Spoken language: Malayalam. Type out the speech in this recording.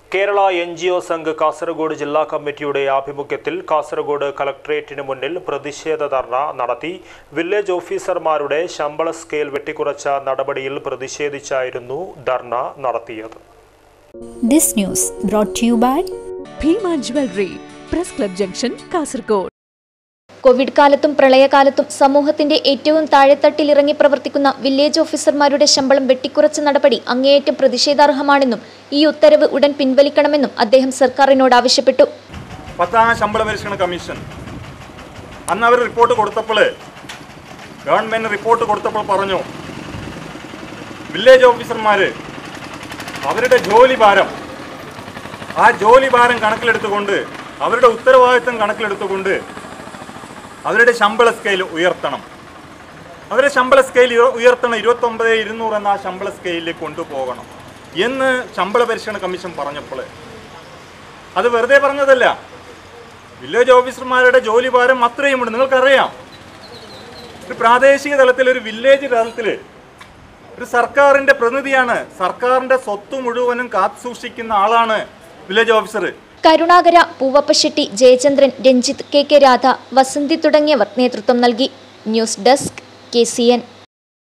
Kerala N G O Sangh Kasaragod ജില്ലാ കമ്മിറ്റിയുടെ ആഭിമുഖ്യത്തിൽ കാസർഗോഡ് കളക്ട്രേറ്റിന് മുന്നിൽ പ്രതിഷേധ ധർണ നടത്തി വില്ലേജ് ഓഫീസർമാരുടെ ശമ്പള സ്കെയിൽ വെട്ടിക്കുറച്ച നടപടിയിൽ പ്രതിഷേധിച്ചായിരുന്നു ധർണ നടത്തിയത് This news brought to you by Bhima jewellery press club junction Kasaragod Covid കാലത്തും പ്രളയകാലത്തും സമൂഹത്തിന്റെ ഏറ്റവും താഴെത്തട്ടിലിറങ്ങി പ്രവർത്തിക്കുന്ന വില്ലേജ് ഓഫീസർമാരുടെ ശമ്പളം വെട്ടിക്കുറച്ച നടപടി അങ്ങേയറ്റം പ്രതിഷേധാർഹമാണെന്നും ഈ ഉത്തരവ് ഉടൻ പിൻവലിക്കണമെന്നും അദ്ദേഹം സർക്കാരിനോട് ആവശ്യപ്പെട്ടു പത്താം ശമ്പള പരിഷ്കരണ കമ്മീഷൻ അന്ന് അവർ റിപ്പോർട്ട് കൊടുത്തപ്പോൾ ഗവൺമെൻറ് റിപ്പോർട്ട് കൊടുത്തപ്പോൾ പറഞ്ഞു വില്ലേജ് ഓഫീസർമാർ അവരുടെ ജോലി ഭാരം ആ ജോലി ഭാരം കണക്കിലെടുത്തുകൊണ്ട് അവരുടെ ഉത്തരവാദിത്തം കണക്കിലെടുത്തുകൊണ്ട് അവരുടെ ശമ്പള സ്കെയിൽ ഉയർത്തണം അവരുടെ ശമ്പള സ്കെയിൽ ഉയ- ഉയർത്തണം ഇരുപത്തൊമ്പത് ഇരുന്നൂറ് എന്ന ആ ശമ്പള സ്കെയിലിൽ കൊണ്ടുപോകണം എന്ന് ശമ്പള പരിഷ്കരണ കമ്മീഷൻ പറഞ്ഞപ്പോൾ അത് വെറുതെ പറഞ്ഞതല്ല വില്ലേജ് ഓഫീസർമാരുടെ ജോലി ഭാരം അത്രയുമുണ്ട് നിങ്ങൾക്കറിയാം ഒരു പ്രാദേശിക തലത്തിൽ ഒരു വില്ലേജ് തലത്തിൽ ഒരു സർക്കാരിന്റെ പ്രതിനിധിയാണ് സർക്കാരിന്റെ സ്വത്ത് മുഴുവനും കാത്തു സൂക്ഷിക്കുന്ന ആളാണ് വില്ലേജ് ഓഫീസർ കരുണാകര പൂവപ്പശെട്ടി ജയചന്ദ്രൻ രഞ്ജിത്ത് കെ കെ രാധ വസന്തി തുടങ്ങിയവർ നേതൃത്വം നൽകി news desk K C N